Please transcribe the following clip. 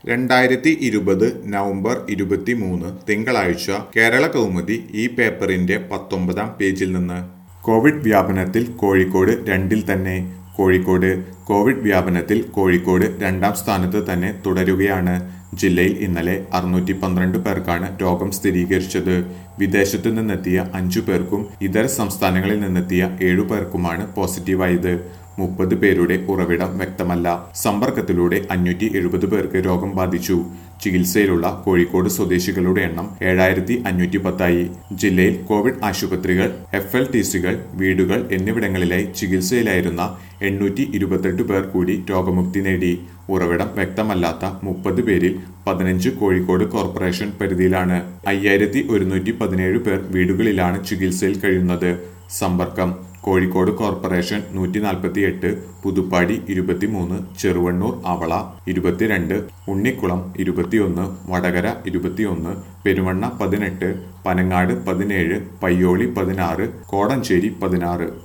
രണ്ടായിരത്തി ഇരുപത് നവംബർ ഇരുപത്തിമൂന്ന് തിങ്കളാഴ്ച കേരള കൗമുദി ഈ പേപ്പറിന്റെ പത്തൊമ്പതാം പേജിൽ നിന്ന് കോവിഡ് വ്യാപനത്തിൽ കോഴിക്കോട് രണ്ടിൽ തന്നെ കോഴിക്കോട് കോവിഡ് വ്യാപനത്തിൽ കോഴിക്കോട് രണ്ടാം സ്ഥാനത്ത് തന്നെ തുടരുകയാണ് ജില്ലയിൽ ഇന്നലെ അറുന്നൂറ്റി പന്ത്രണ്ട് പേർക്കാണ് രോഗം സ്ഥിരീകരിച്ചത് വിദേശത്തു നിന്നെത്തിയ അഞ്ചു പേർക്കും ഇതര സംസ്ഥാനങ്ങളിൽ നിന്നെത്തിയ ഏഴു പേർക്കുമാണ് പോസിറ്റീവായത് മുപ്പത് പേരുടെ ഉറവിടം വ്യക്തമല്ല സമ്പർക്കത്തിലൂടെ അഞ്ഞൂറ്റി എഴുപത് പേർക്ക് രോഗം ബാധിച്ചു ചികിത്സയിലുള്ള കോഴിക്കോട് സ്വദേശികളുടെ എണ്ണം ഏഴായിരത്തി അഞ്ഞൂറ്റി പത്തായി ജില്ലയിൽ കോവിഡ് ആശുപത്രികൾ എഫ് എൽ ടി സികൾ വീടുകൾ എന്നിവിടങ്ങളിലായി ചികിത്സയിലായിരുന്ന എണ്ണൂറ്റി ഇരുപത്തെട്ട് പേർ കൂടി രോഗമുക്തി നേടി ഉറവിടം വ്യക്തമല്ലാത്ത മുപ്പത് പേരിൽ പതിനഞ്ച് കോഴിക്കോട് കോർപ്പറേഷൻ പരിധിയിലാണ് അയ്യായിരത്തി ഒരുന്നൂറ്റി പതിനേഴ് പേർ വീടുകളിലാണ് ചികിത്സയിൽ കഴിയുന്നത് സമ്പർക്കം കോഴിക്കോട് കോർപ്പറേഷൻ നൂറ്റി നാൽപ്പത്തി എട്ട് പുതുപ്പാടി ഇരുപത്തിമൂന്ന് ചെറുവണ്ണൂർ അവള ഇരുപത്തിരണ്ട് ഉണ്ണിക്കുളം ഇരുപത്തിയൊന്ന് വടകര ഇരുപത്തിയൊന്ന് പെരുവണ്ണ പതിനെട്ട് പനങ്ങാട് പതിനേഴ് പയ്യോളി പതിനാറ് കോടഞ്ചേരി പതിനാറ്